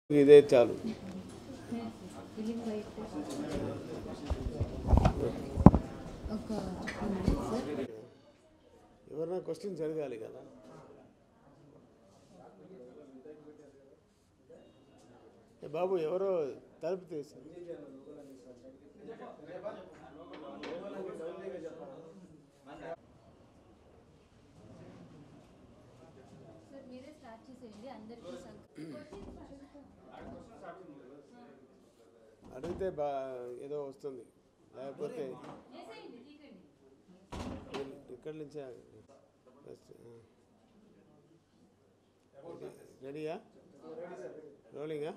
ఇదే చాలు ఫిలిం బయట ఒక సార్ ఎవరైనా క్వశ్చన్స్ అడగాలి కదా ఏ బాబు ఎవరో తలుపు తీశారు సార్ మీరే స్టార్ట్ చేసేయండి అందరికీ అడిగితే బా ఏదో వస్తుంది లేకపోతే ఇక్కడి నుంచే బస్, ఆ. రెడీయా రోలింగా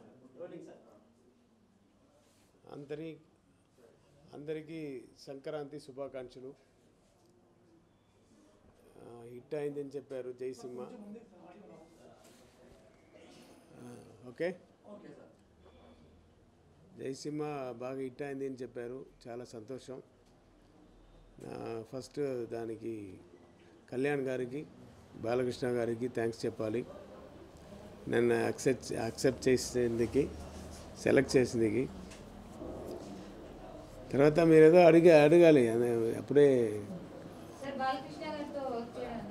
అందరి అందరికీ సంక్రాంతి శుభాకాంక్షలు ఆ, హిట్ అయిందని చెప్పారు జయసింహ ఆ, ఓకే జయసింహ బాగా హిట్ అయింది అని చెప్పారు చాలా సంతోషం నా ఫస్ట్ దానికి కళ్యాణ్ గారికి బాలకృష్ణ గారికి థ్యాంక్స్ చెప్పాలి నన్ను యాక్సెప్ట్ యాక్సెప్ట్ చేసేందుకు సెలెక్ట్ చేసిందికి తర్వాత మీరు ఏదో అడిగా అడగాలి అదే అప్పుడే సార్ బాలకృష్ణ గారితో వర్క్ చేయడం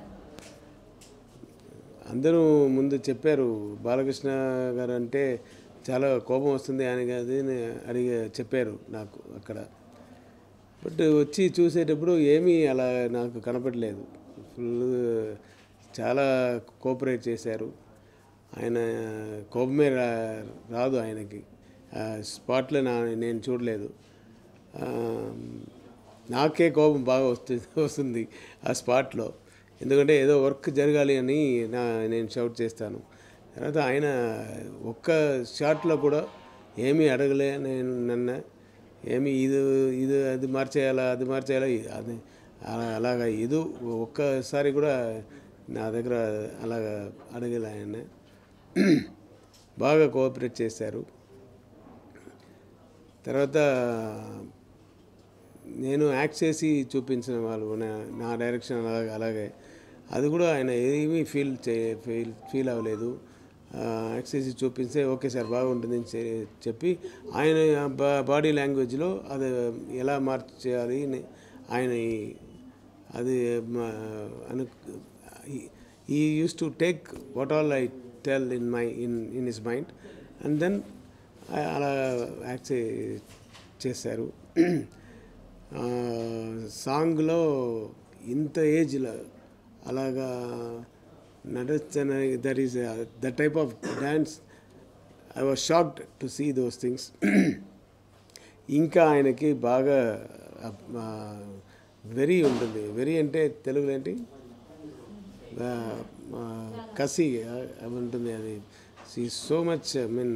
అందరూ ముందు చెప్పారు బాలకృష్ణ గారు అంటే చాలా కోపం వస్తుంది అని అది అని అడిగి చెప్పారు నాకు అక్కడ బట్ వచ్చి చూసేటప్పుడు ఏమీ అలా నాకు కనపడలేదు ఫుల్ చాలా కోఆపరేట్ చేశారు ఆయన కోపమే రా రాదు ఆయనకి ఆ స్పాట్లో నా నేను చూడలేదు ఆ, నాకే కోపం బాగా వస్తుంది వస్తుంది ఆ స్పాట్లో ఎందుకంటే ఏదో వర్క్ జరగాలి అని నా నేను షౌట్ చేస్తాను తర్వాత ఆయన ఒక్క షాట్లో కూడా ఏమీ అడగలే నేను నన్ను ఏమి ఇది ఇది అది మార్చేయాలా అది మార్చేయాలా ఇ- అది అలా- అలాగా ఇది ఒక్కసారి కూడా నా దగ్గర అలాగా అడగలే ఆయన బాగా కోఆపరేట్ చేశారు తర్వాత నేను యాక్ట్ చేసి చూపించిన వాళ్ళు నా- నా డైరెక్షన్ అలాగే అలాగే అది కూడా ఆయన ఏమీ ఫీల్ చే ఫీల్ ఫీల్ అవ్వలేదు ఆ, యాక్ట్ చేసి చూపిస్తే ఓకే సార్ బాగుంటుంది అని చె- చెప్పి ఆయన బా బాడీ లాంగ్వేజ్లో అది ఎలా మార్చేయాలి అని ఆయన ఈ- అది మా- అను ఈ use to take what all I tell in my in in his mind and then అలా యాక్ట్ చే- చేశారు ఆ, సాంగ్లో ఇంత ఏజ్లో అలాగా నడచన that is that type of dance I was shocked to see those things ఇంకా ఆయనకి బాగా వెరీ ఉంటుంది వెరీ అంటే తెలుగులో ఏంటి ఆ, ఆ, కసి ఆ, అవి ఉంటుంది అది see so much I mean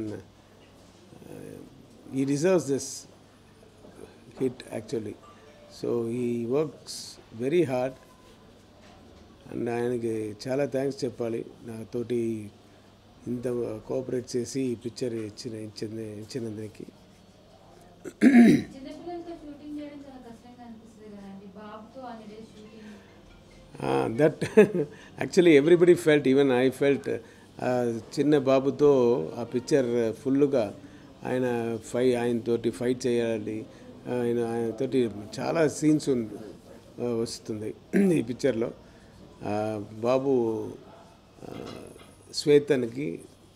he deserves this hit actually so he works very hard and ఆయనకి చాలా థ్యాంక్స్ చెప్పాలి నాతోటి ఇంత కోఆపరేట్ చేసి ఈ పిక్చర్ ఇచ్చిన ఇచ్చింది ఇచ్చినందుకు చిన్నపిల్లలతో షూటింగ్ చేయడం చాలా కష్టంగా అనిపిస్తుంది కదండి బాబుతో అన్ని days shooting that actually everybody felt even I felt చిన్న బాబుతో ఆ పిక్చర్ ఫుల్గా ఆయన ఫై ఆయనతోటి ఫైట్ చేయాలి ఆయన ఆయనతోటి చాలా సీన్స్ వస్తుంది ఈ పిక్చర్లో ఆ, బాబు ఆ, శ్వేతన్కి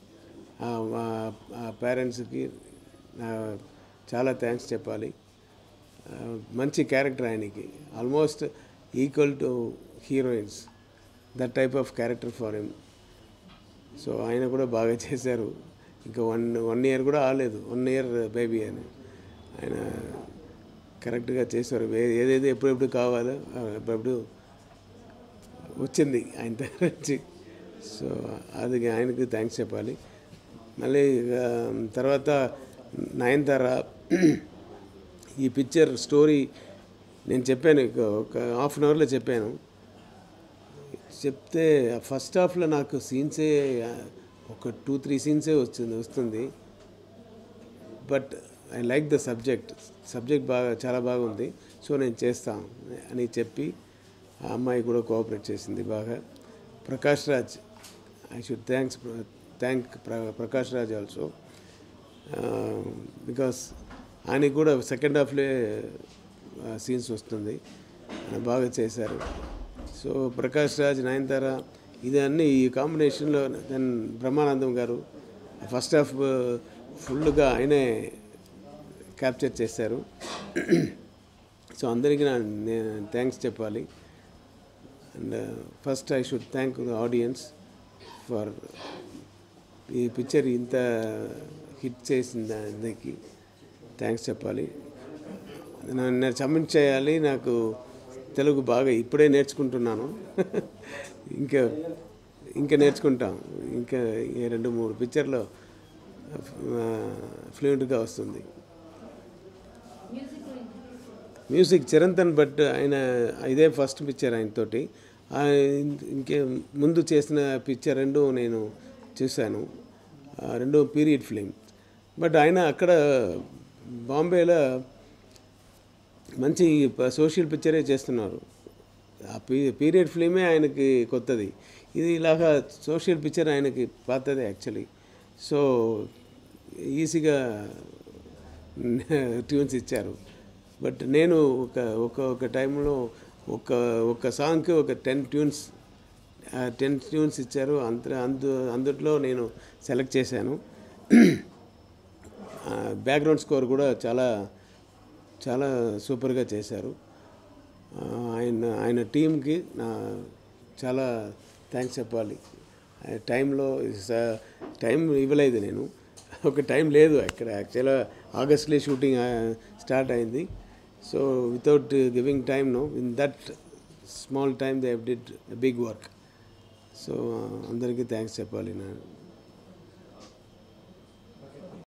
పేరెంట్స్కి చాలా థ్యాంక్స్ చెప్పాలి ఆ, మంచి క్యారెక్టర్ ఆయనకి almost equal to heroines that type of character for him so ఆయన కూడా బాగా చేశారు ఇంకా వన్ వన్ ఇయర్ కూడా ఆలేదు వన్ ఇయర్ బేబీ అని ఆయన కరెక్ట్గా చేశారు ఏ- ఏదేది ఎప్పుడెప్పుడు కావాలో ఆ, ఎప్పుడెప్పుడు వచ్చింది ఆయన దగ్గర నుంచి సో అది ఆయనకి థ్యాంక్స్ చెప్పాలి మళ్ళీ ఆ, తర్వాత నయనతార ఈ పిక్చర్ స్టోరీ నేను చెప్పాను ఇక ఒక హాఫ్ అన్ అవర్లో చెప్పాను చెప్తే ఫస్ట్ హాఫ్లో నాకు సీన్సే ఒక టూ త్రీ సీన్సే వచ్చింది వస్తుంది but I like the subject subject బాగా చాలా బాగుంది సో నేను చేస్తాను అని చెప్పి ఆ అమ్మాయి కూడా కోఆపరేట్ చేసింది బాగా Prakash Raj I should thanks thank Prakash Raj also because ఆయనకి కూడా సెకండ్ హాఫ్లే సీన్స్ వస్తుంది ఆయన బాగా చేశారు సో ప్రకాష్ రాజ్ నయనతార ఇది అన్నీ ఈ కాంబినేషన్లో దెన్ బ్రహ్మానందం గారు ఫస్ట్ హాఫ్ ఫుల్గా ఆయనే క్యాప్చర్ చేశారు సో అందరికీ నా నేను థ్యాంక్స్ చెప్పాలి and first I should thank the audience for ఈ పిక్చర్ ఇంత హిట్ చేసిన దానికి థ్యాంక్స్ చెప్పాలి నన్ను సబ్మిట్ చేయాలి నాకు తెలుగు బాగా ఇప్పుడే నేర్చుకుంటున్నాను ఇంకా ఇంకా నేర్చుకుంటాం ఇంకా ఈ రెండు మూడు పిక్చర్లో ఫ్లూయెంట్గా వస్తుంది మ్యూజిక్ గురించి మ్యూజిక్ చిరంతన్ భట్ ఆయన ఇదే ఫస్ట్ పిక్చర్ ఆయనతోటి ఆ ఇంకే ముందు చేసిన పిక్చర్ రెండు నేను చూశాను ఆ రెండు పీరియడ్ ఫిలిం బట్ ఆయన అక్కడ బాంబేలో మంచి సోషల్ పిక్చరే చేస్తున్నారు ఆ పీ పీరియడ్ ఫిలిమే ఆయనకి కొత్తది ఇది ఇలాగా సోషల్ పిక్చర్ ఆయనకి పాతదే యాక్చువల్లీ సో ఈజీగా ట్యూన్స్ ఇచ్చారు బట్ నేను ఒక ఒక ఒక టైంలో ఒక ఒక సాంగ్కి ఒక టెన్ ట్యూన్స్ టెన్ ట్యూన్స్ ఇచ్చారు అంత అందు అందుట్లో నేను సెలెక్ట్ చేశాను బ్యాక్గ్రౌండ్ స్కోర్ కూడా చాలా చాలా సూపర్గా చేశారు ఆ, ఆయన ఆయన టీంకి నా చాలా థ్యాంక్స్ చెప్పాలి ఆ టైంలో స- టైం ఇవ్వలేదు నేను ఒక టైం లేదు అక్కడ యాక్చువల్గా ఆగస్ట్లో షూటింగ్ స్టార్ట్ అయింది so without giving time no in that small time they did big work so అందరికీ థ్యాంక్స్ చెప్పాలి నా